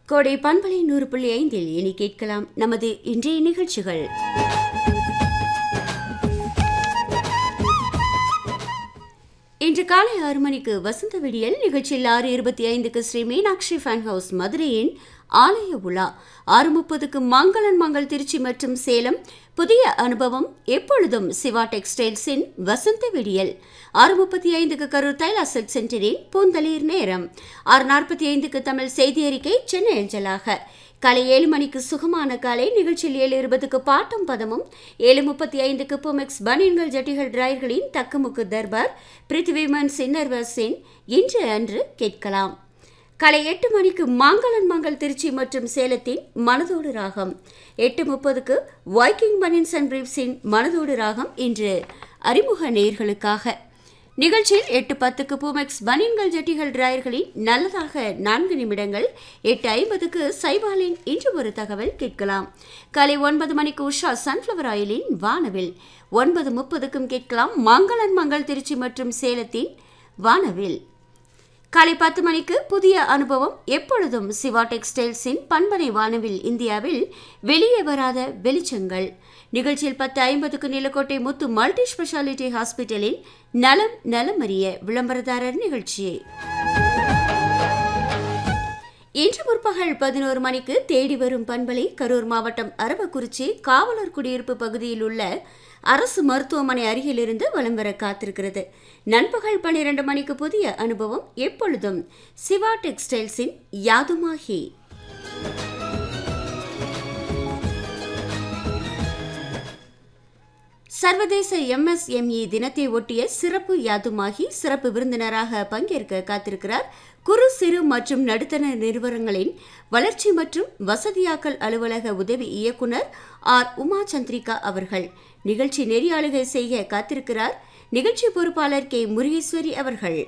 கோடை பண்பலை நூறு புள்ளி ஐந்தில் இனி கேட்கலாம் நமது இன்றைய நிகழ்ச்சிகள் இன்று காலை ஆறு மணிக்கு வசந்த விடியல் நிகழ்ச்சியில் ஆறு இருபத்தி ஐந்துக்கு ஸ்ரீ மீனாட்சி ஃபேன் ஹவுஸ் மதுரையின் ஆலய உலா ஆறு முப்பதுக்கு மங்களன் மங்கள் திருச்சி மற்றும் சேலம் புதிய அனுபவம் எப்பொழுதும் சிவா டெக்ஸ்டைல்ஸின் வசந்த விடியல் ஆறு முப்பத்தி ஐந்துக்கு கரூர் தைலா சில்க் சென்டரின் பூந்தளிர் நேரம் ஆறு நாற்பத்தி ஐந்துக்கு தமிழ் செய்தி அறிக்கை சென்னை அஞ்சலாக காலை ஏழு மணிக்கு சுகமான காலை நிகழ்ச்சியில் ஏழு இருபதுக்கு பாட்டும் பதமும் ஏழு முப்பத்தி ஐந்துக்கு பொமெக்ஸ் பனியன்கள் ஜட்டிகள் டிரையர்களின் தக்குமுக்கு தர்பார் பிருத்திவிமன் சின்னர்வசின் இன்று அன்று கேட்கலாம் காலை எட்டு மணிக்கு மாங்கலன் மங்கள் திருச்சி மற்றும் சேலத்தின் மனதோடு ராகம் எட்டு முப்பதுக்கு வைக்கிங் பனின்ஸ் அண்ட் பிரீப்ஸின் மனதோடு ராகம் இன்று அறிமுக நேயர்களுக்காக நிகழ்ச்சியில் எட்டு பத்துக்கு பூமெக்ஸ் பனியன்கள் ஜட்டிகள் டிராயர்களின் நல்லதாக நான்கு நிமிடங்கள் எட்டு ஐம்பதுக்கு சைபாலின் இன்று ஒரு தகவல் கேட்கலாம் காலை ஒன்பது மணிக்கு உஷா சன்ஃப்ளவர் ஆயிலின் வானவில் ஒன்பது முப்பதுக்கும் கேட்கலாம் மங்களன் மங்கள் திருச்சி மற்றும் சேலத்தின் வானவில் காலை பத்து மணிக்கு புதிய அனுபவம் எப்பொழுதும் சிவா டெக்ஸ்டைல்ஸின் பண்பனை வானவில் இந்தியாவில் வெளியே வராத வெளிச்சங்கள் நிகழ்ச்சியில் பத்து ஐம்பதுக்கு நிலக்கோட்டை முத்து மல்டி ஸ்பெஷாலிட்டி ஹாஸ்பிட்டலின் நலம் நலமறிய விளம்பரதாரர் நிகழ்ச்சி இன்று முற்பகல் பதினோரு மணிக்கு தேடி வரும் பண்பலை கரூர் மாவட்டம் அரவக்குறிச்சி காவலர் குடியிருப்பு பகுதியில் உள்ள அரசு மருத்துவமனை அருகிலிருந்து வலம் வர காத்திருக்கிறது நண்பகல் பன்னிரண்டு மணிக்கு புதிய அனுபவம் எப்பொழுதும் சிவா டெக்ஸ்டைல்ஸின் யாதுமாகி சர்வதேச எம்எஸ்எம்இ தினத்தை ஒட்டிய சிறப்பு யாதுமாகி சிறப்பு விருந்தினராக பங்கேற்க காத்திருக்கிறார் குறு சிறு மற்றும் நடுத்தர நிறுவனங்களின் வளர்ச்சி மற்றும் வசதியாக்கல் அலுவலக உதவி இயக்குனர் ஆர் உமா சந்திரிகா அவர்கள் நிகழ்ச்சி நெறியாளுகை செய்ய காத்திருக்கிறார் நிகழ்ச்சி பொறுப்பாளர் கே முருகேஸ்வரி அவர்கள்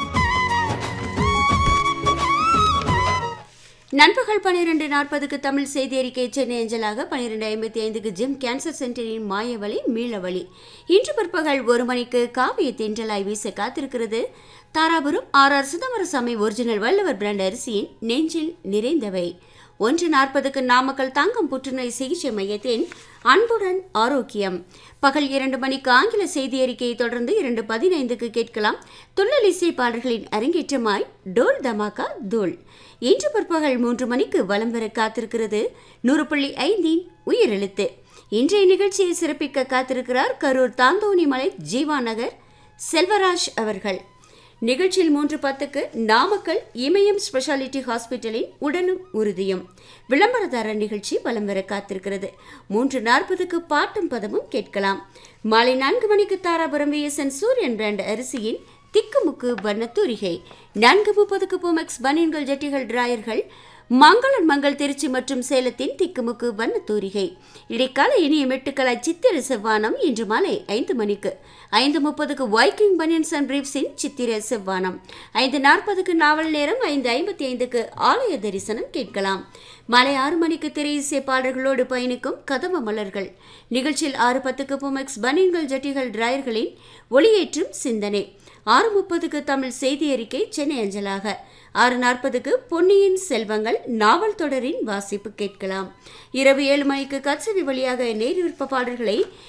நண்பகல் பன்னிரண்டு நாற்பதுக்கு தமிழ் செய்தி அறிக்கை சென்னை அஞ்சலாக பன்னிரெண்டு ஐம்பத்தி ஐந்துக்கு ஜிம் கேன்சர் சென்டரின் மாயவழி மீளவழி இன்று பிற்பகல் ஒரு மணிக்கு காவிய தென்றலாய் வீச காத்திருக்கிறது Dharapuram R R Chidambarasamy original Vallavar brand அரிசியின் நெஞ்சில் நிறைந்தவை ஒன்று நாற்பதுக்கு நாமக்கல் தங்கம் புற்றுநோய் சிகிச்சை மையத்தின் அன்புடன் ஆரோக்கியம் பகல் இரண்டு மணிக்கு ஆங்கில செய்தி அறிக்கையை தொடர்ந்து இரண்டு பதினைந்துக்கு கேட்கலாம் துள்ளல் இசைப்பாளர்களின் அரங்கேற்றமாய் டோல் தமாகா தோல் இன்று பிற்பகல் மூன்று மணிக்கு வலம் வர காத்திருக்கிறது நூறு புள்ளி ஐந்தின் உயிரெழுத்து இன்றைய நிகழ்ச்சியை சிறப்பிக்க காத்திருக்கிறார் கரூர் தாந்தோணிமலை ஜீவா நகர் செல்வராஜ் அவர்கள் நிகழ்ச்சியில் மூன்று பத்துக்கு நாமக்கல் இமயம் ஸ்பெஷாலிட்டி ஹாஸ்பிட்டலின் உடலும் உறுதியும் விளம்பரதாரர் நிகழ்ச்சி வலம் வர காத்திருக்கிறது மூன்று நாற்பதுக்கு பாட்டும் பதமும் கேட்கலாம் மாலை நான்கு மணிக்கு தாராபுரம் விஎஸ்என் சூரியன் பிராண்ட் அரிசியின் திக்குமுக்கு வண்ணத்தூரிகை நான்கு முப்பதுக்கு பூமெக்ஸ் பனியன்கள் ஜட்டிகள் டிராயர்கள் மங்களன் மங்கள் திருச்சி மற்றும் சேலத்தின் திக்குமுக்கு வண்ணத்தூரிகை இடைக்கால இனிய மெட்டுக்களாய் சித்திர செவ்வானம் இன்று மாலை ஐந்து மணிக்கு ஐந்து முப்பதுக்கு வைக்கிங் பனியன்ஸ் அண்ட் பிரீப்ஸின் சித்திர செவ்வானம் ஐந்து நாற்பதுக்கு நாவல் நேரம் ஐந்து ஐம்பத்தி ஐந்துக்கு ஆலய தரிசனம் கேட்கலாம் மாலை ஆறு மணிக்கு திரை இசை பாடல்களோடு பயணிக்கும் கதம்ப மலர்கள் நிகழ்ச்சியில் ஆறு பத்துக்கு புமெக்ஸ் பனியன்கள் ஜட்டிகள் டிராயர்களின் ஒளியேற்றும் சிந்தனை ஆறு முப்பதுக்கு தமிழ் செய்தி அறிக்கை சென்னை அஞ்சலாக ஆறு நாற்பதுக்கு பொன்னியின் செல்வங்கள் நாவல் தொடரின் வாசிப்பு கேட்கலாம் இரவு ஏழு மணிக்கு கச்சவி வழியாக நேர் விருப்ப பாடல்களை